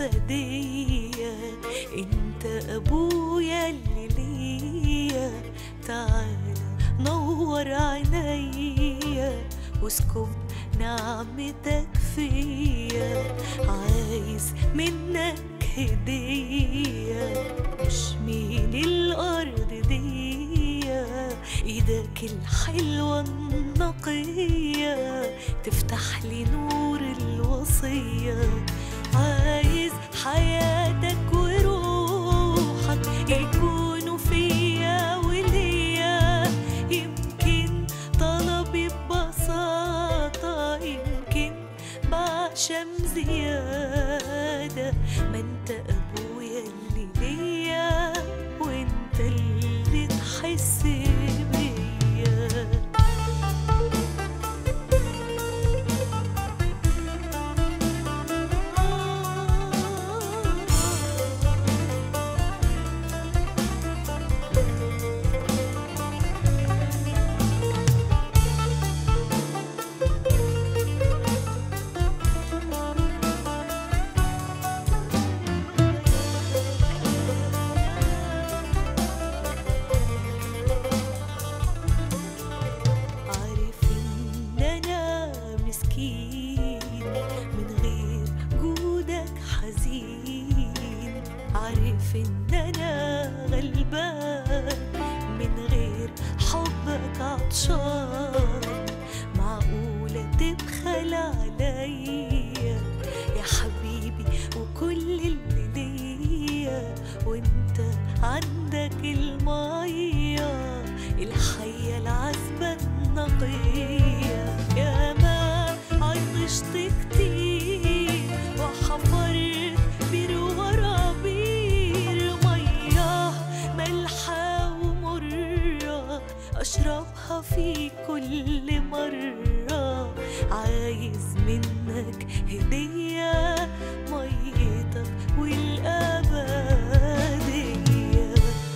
هدية انت ابويا اللي ليا تعالى نور عينيا واسكب نعمتك فيا عايز منك هدية مش من الأرض دي ايدك الحلوة النقية تفتح لي نور الوصية عايز حياتك وروحك يكونوا فيا وليا يمكن طلبي ببساطة يمكن بعشم زيادة ما انت ابويا اللي ليا وانت اللي تحس بيا عارف ان انا مسكين من غير جودك حزين عارف ان انا غلبان من غير حبك عطشان معقولة تبخل عليا يا حبيبي وكل اللي ليا وانت عندك المية الحية العذبة النقية يا ما عطشت كتير وحفرت بير ورا بير مياه مالحة ومرة أشربها في كل مرة عايز منك هدية ميتك والأبدية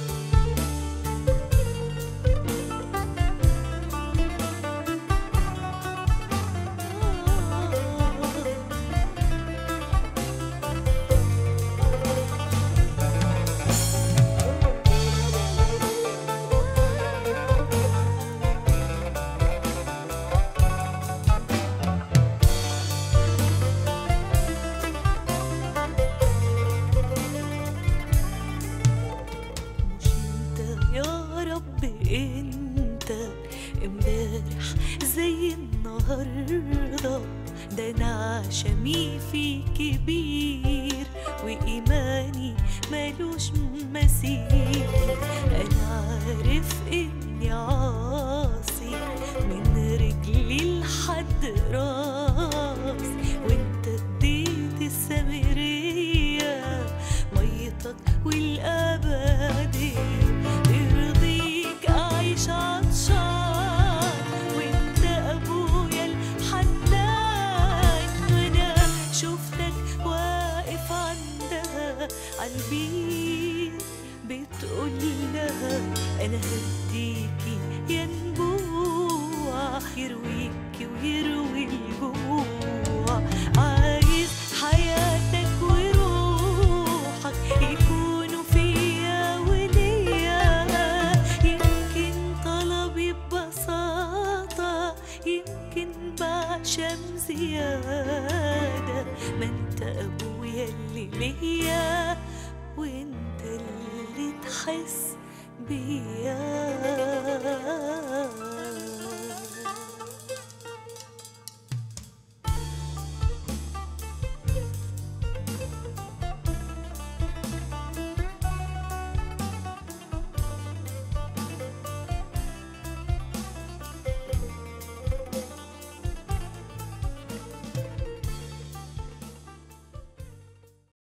مش انت يا رب انت امبارح زي النهارده ده انا عشمي فيك كبير وايماني ملوش مثيل انا عارف اني عاصي من رجلي لحد راس وانت اديت السامريه ميتك والابدي يرضيك اعيش عطشان وانت ابويا الحنان وانا شفتك واقف عندها عالبير بتقول لها انا هديكي ينبوع يرويكي ويروي الجوع عايز حياتك وروحك يكونوا فيا وليا يمكن طلبي ببساطة يمكن بعشم زيادة ما انت ابويا اللي ليا وانت اللي تحس بيا